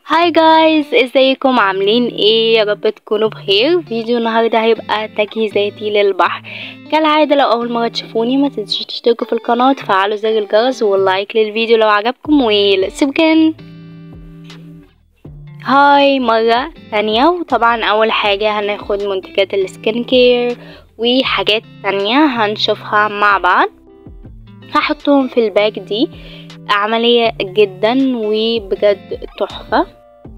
هاي جايز ازيكم عاملين ايه يا رب تكونوا بخير فيديو النهارده هيبقى تجهيزاتي للبحر كالعاده لو اول مره تشوفوني ما تنسوش تشتركوا في القناه وتفعلوا زر الجرس واللايك للفيديو لو عجبكم وليتس بيجن هاي مرة تانية وطبعا أول حاجة هناخد منتجات السكين كير وحاجات تانية هنشوفها مع بعض هحطهم في الباك دي عملية جدا وبجد تحفة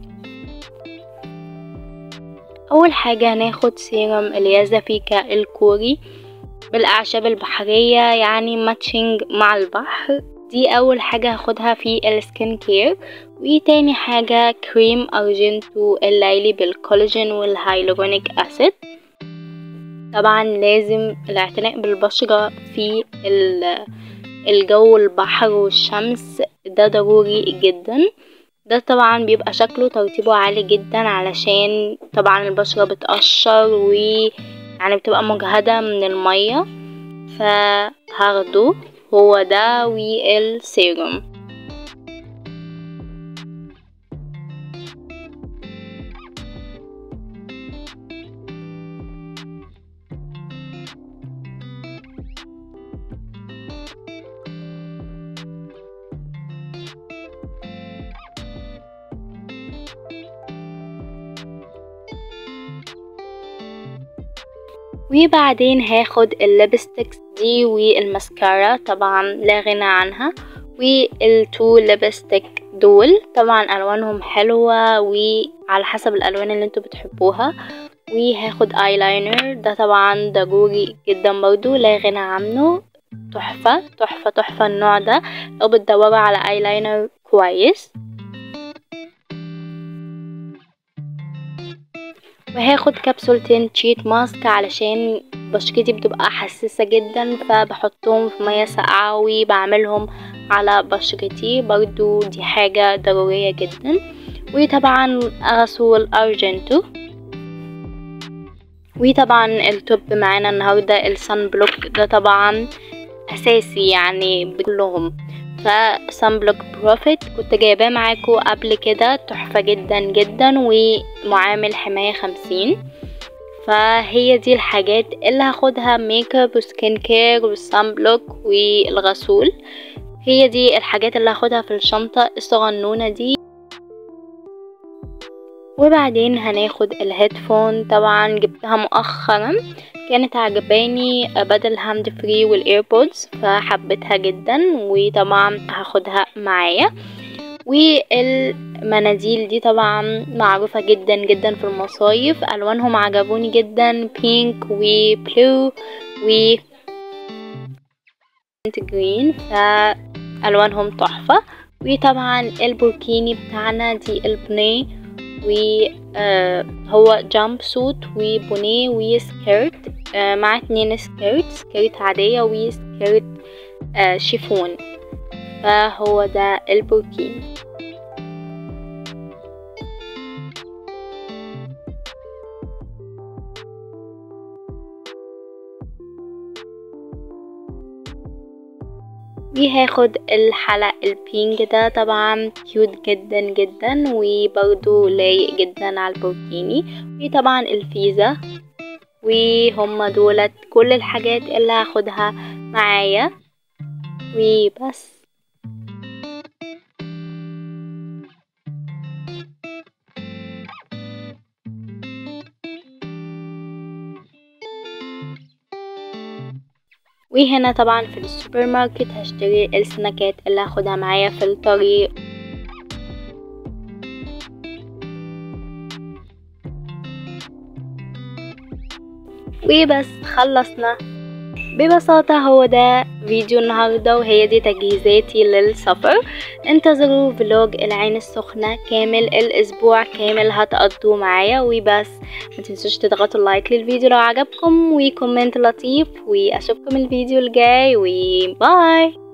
أول حاجة هناخد سيرم اليازافيكا الكوري بالأعشاب البحرية يعني ماتشنج مع البحر دي أول حاجة هاخدها في السكين كير وتاني حاجة كريم أرجنتو الليلي بالكولاجين والهايلورونيك أسيد طبعا لازم الاعتناء بالبشرة في الجو البحر والشمس ده ضروري جدا ده طبعا بيبقى شكله ترطيبه عالي جدا علشان طبعا البشرة بتقشر و يعني بتبقى مجهدة من المية فهاخده هو ده والسيروم وبعدين هاخد الليبستكس دي والماسكارا طبعا لا غنى عنها والتو ليبستيك دول طبعا الوانهم حلوة وعلى حسب الالوان اللي انتوا بتحبوها وهاخد ايلاينر ده طبعا ضروري جدا برضو لا غنى عنه تحفة تحفة تحفة النوع ده لو بتدوروا على ايلاينر كويس وهاخد كبسولتين تشيت ماسك علشان بشرتي بتبقى حساسة جدا فبحطهم في مية ساقعة وبعملهم على بشرتي برضو دي حاجة ضرورية جدا وطبعا غسول ارجنتو وطبعا التوب معانا النهاردة السان بلوك ده طبعا اساسي يعني كلهم فسان بلوك بروفيت كنت جايباه معاكم قبل كده تحفة جدا جدا ومعامل حماية خمسين فهي دي الحاجات اللي هاخدها ميك اب وسكين كير والسان بلوك والغسول هي دي الحاجات اللي هاخدها في الشنطة الصغنونة دي وبعدين هناخد الهيدفون طبعا جبتها مؤخرا كانت عجباني بدل هاند فري والايربودز فحبيتها جدا وطبعا هاخدها معايا والمناديل دي طبعا معروفة جدا جدا في المصايف الوانهم عجبوني جدا بينك وبلو و جرين فالوانهم تحفة وطبعا البوركيني بتاعنا دي البني وهو جامب سوت وبونيه وسكيرت مع اتنين سكيرت سكيرت عادية وسكيرت شيفون فهو ده البوركيني وهاخد الحلق البينك ده طبعا كيوت جدا جدا وبرضو لايق جدا على البوركيني وطبعا الفيزا وهما دولت كل الحاجات اللي هاخدها معايا وبس وهنا طبعا في السوبر ماركت هشتري السناكات اللي هاخدها معايا في الطريق وبس خلصنا ببساطة هو ده فيديو النهاردة وهي دي تجهيزاتي للسفر انتظروا فلوج العين السخنة كامل الاسبوع كامل هتقضوه معايا وبس متنسوش تضغطوا لايك للفيديو لو عجبكم وكومنت لطيف واشوفكم الفيديو الجاي وباي